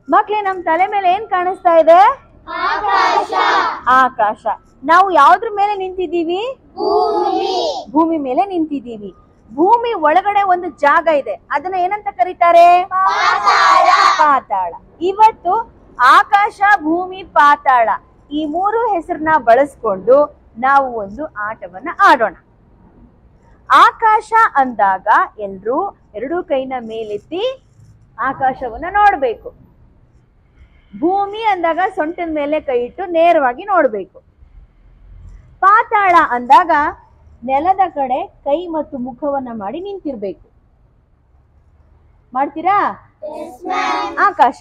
ಮಕ್ಳೇ ನಮ್ ತಲೆ ಮೇಲೆ ಏನ್ ಕಾಣಿಸ್ತಾ ಇದೆ ಆಕಾಶ ನಾವು ಯಾವ್ದ್ರ ಮೇಲೆ ನಿಂತಿದ್ದೀವಿ ಭೂಮಿ ಮೇಲೆ ನಿಂತಿದ್ದೀವಿ ಭೂಮಿ ಒಳಗಡೆ ಒಂದು ಜಾಗ ಇದೆ ಅದನ್ನ ಏನಂತ ಕರೀತಾರೆ ಪಾತಾಳ ಇವತ್ತು ಆಕಾಶ ಭೂಮಿ ಪಾತಾಳ ಈ ಮೂರು ಹೆಸರನ್ನ ಬಳಸ್ಕೊಂಡು ನಾವು ಒಂದು ಆಟವನ್ನ ಆಡೋಣ ಆಕಾಶ ಅಂದಾಗ ಎಲ್ರೂ ಎರಡೂ ಕೈನ ಮೇಲೆತ್ತಿ ಆಕಾಶವನ್ನ ನೋಡ್ಬೇಕು ಭೂಮಿ ಅಂದಾಗ ಸೊಂಟದ ಮೇಲೆ ಕೈ ಇಟ್ಟು ನೇರವಾಗಿ ನೋಡ್ಬೇಕು ಪಾತಾಳ ಅಂದಾಗ ನೆಲದ ಕಡೆ ಕೈ ಮತ್ತು ಮುಖವನ್ನ ಮಾಡಿ ನಿಂತಿರ್ಬೇಕು ಮಾಡ್ತೀರಾ ಆಕಾಶ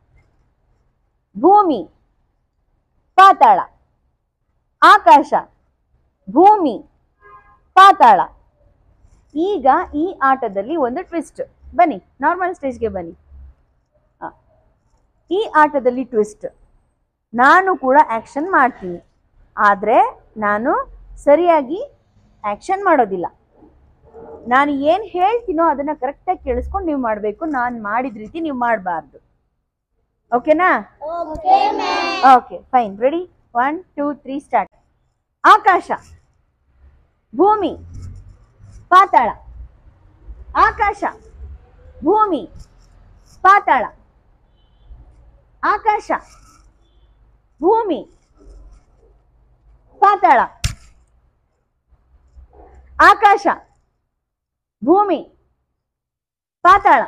ಭೂಮಿ ಪಾತಾಳ ಆಕಾಶ ಭೂಮಿ ಪಾತಾಳ ಈಗ ಈ ಆಟದಲ್ಲಿ ಒಂದು ಟ್ವಿಸ್ಟ್ ಬನ್ನಿ ನಾರ್ಮಲ್ ಸ್ಟೇಜ್ಗೆ ಬನ್ನಿ ಆ. ಈ ಆಟದಲ್ಲಿ ಟ್ವಿಸ್ಟ್ ನಾನು ಕೂಡ ಆಕ್ಷನ್ ಮಾಡ್ತೀನಿ ಆದರೆ ನಾನು ಸರಿಯಾಗಿ ಆಕ್ಷನ್ ಮಾಡೋದಿಲ್ಲ ನಾನು ಏನು ಹೇಳ್ತೀನೋ ಅದನ್ನ ಕರೆಕ್ಟಾಗಿ ಕೇಳಿಸ್ಕೊಂಡು ನೀವು ಮಾಡಬೇಕು ನಾನು ಮಾಡಿದ ರೀತಿ ನೀವು ಮಾಡಬಾರ್ದು ಓಕೆನಾ okay fine ready one two three start ಆಕಾಶ ಭೂಮಿ ಪಾತಾಳ ಆಕಾಶ ಭೂಮಿ ಪಾತಾಳ ಆಕಾಶ ಭೂಮಿ ಪಾತಾಳ ಆಕಾಶ ಭೂಮಿ ಪಾತಾಳ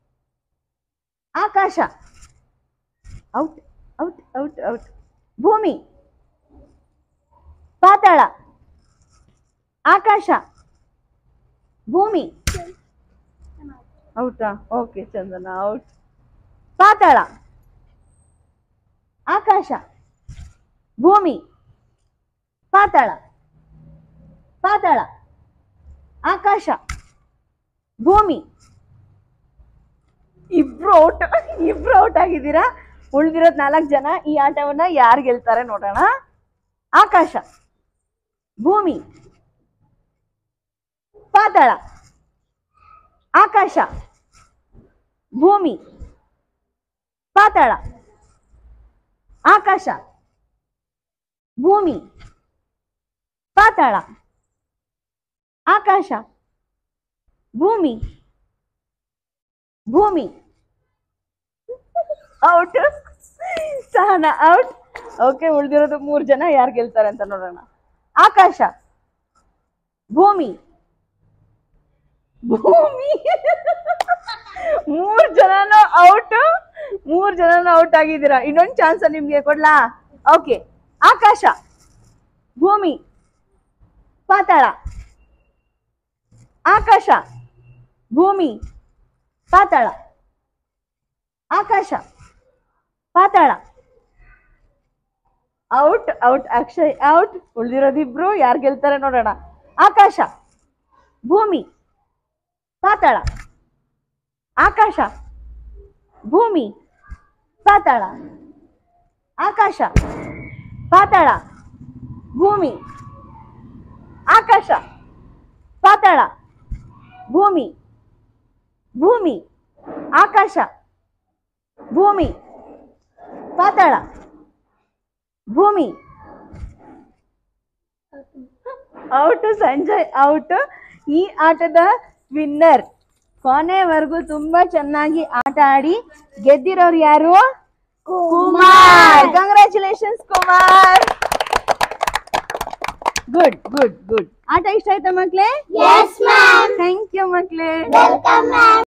ಆಕಾಶ ಔಟ್ ಔಟ್ ಔಟ್ ಔಟ್ ಭೂಮಿ ಪಾತಾಳ ಆಕಾಶ ಭೂಮಿ ಔಟಾ ಓಕೆ ಚಂದನ ಔಟ್ ಪಾತಾಳ ಆಕಾಶ ಭೂಮಿ ಪಾತಾಳ ಪಾತಾಳ ಆಕಾಶ ಭೂಮಿ ಇಬ್ರು ಔಟ್ ಇಬ್ರು ಔಟ್ ಆಗಿದ್ದೀರಾ ಉಳಿದಿರೋದ್ ನಾಲ್ಕು ಜನ ಈ ಆಟವನ್ನ ಯಾರು ಗೆಲ್ತಾರೆ ನೋಡೋಣ ಆಕಾಶ ಭೂಮಿ ಪಾತಾಳ ಆಕಾಶ ಭೂಮಿ ಪಾತಾಳ ಆಕಾಶ ಭೂಮಿ ಪಾತಾಳ ಆಕಾಶ ಭೂಮಿ ಭೂಮಿ ಔಟ್ ಸಹನ ಔಟ್ ಓಕೆ ಉಳಿದಿರೋದು ಮೂರು ಜನ ಯಾರು ಗೆಲ್ತಾರೆ ಅಂತ ನೋಡೋಣ ಆಕಾಶ ಭೂಮಿ ಭೂಮಿ ಮೂರ್ ಜನನು ಔಟ್ ಮೂರ್ ಜನನು ಔಟ್ ಆಗಿದ್ದೀರಾ ಇನ್ನೊಂದು ಚಾನ್ಸ್ ನಿಮ್ಗೆ ಕೊಡ್ಲಾ ಓಕೆ ಆಕಾಶ ಭೂಮಿ ಪಾತಾಳ ಆಕಾಶ ಭೂಮಿ ಪಾತಾಳ ಆಕಾಶ ಪಾತಾಳ ಔಟ್ ಔಟ್ ಅಕ್ಷಯ್ ಔಟ್ ಉಳಿದಿರೋದಿಬ್ರು ಯಾರು ಗೆಲ್ತಾರೆ ನೋಡೋಣ ಆಕಾಶ ಭೂಮಿ ಪಾತಾಳ ಆಕಾಶ ಭೂಮಿ ಪಾತಾಳ ಆಕಾಶ ಪಾತಾಳ ಭೂಮಿ ಆಕಾಶ ಪಾತಾಳ ಭೂಮಿ ಭೂಮಿ ಆಕಾಶ ಭೂಮಿ ಪಾತಾಳ ಭೂಮಿ ಔಟ್ ಸಂಜಯ್ ಔಟ್ ಈ ಆಟದ ವಿನ್ನರ್ ಕೊನೆವರೆಗೂ ತುಂಬಾ ಚೆನ್ನಾಗಿ ಆಟ ಆಡಿ ಗೆದ್ದಿರೋರು ಯಾರು Kumar congratulations Kumar good good good ಆಟ ಇಷ್ಟ ಆಯ್ತಾ ಮಕ್ಳೇ Yes, ma'am. ಥ್ಯಾಂಕ್ ಯು ಮಕ್ಳೇ Welcome, ma'am.